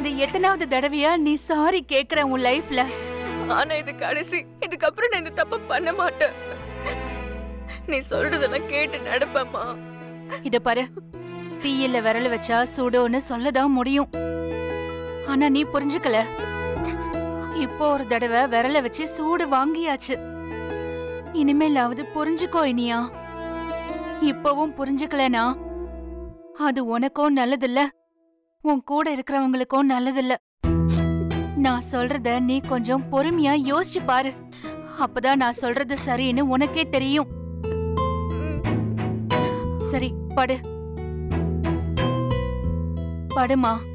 இது எத்தனாவது தடவையா நீ சாரி கேக்குற உன் லைஃப்ல ஆனா இது கடைசி இதுக்கப்புறம் நான் இந்த தப்ப பண்ண மாட்டேன் நீ சொல்றதெல்லாம் கேட்டு நடப்பேம்மா இத பாரு தீயில விரல் வச்சா சுடுன்னு சொல்லதான் முடியும் ஆனா நீ புரிஞ்சுக்கல இப்போ ஒரு தடவை விரல வச்சு சூடு வாங்கியாச்சு இனிமேலாவது புரிஞ்சுக்கோ இனியா இப்பவும் புரிஞ்சுக்கலனா அது உனக்கும் நல்லதில்ல உன் கூட இருக்கிறவங்களுக்கும் நல்லதில்ல நான் சொல்றத நீ கொஞ்சம் பொறுமையா யோசிச்சு பாரு அப்பதான் நான் சொல்றது சரின்னு உனக்கே தெரியும் சரி படு படுமா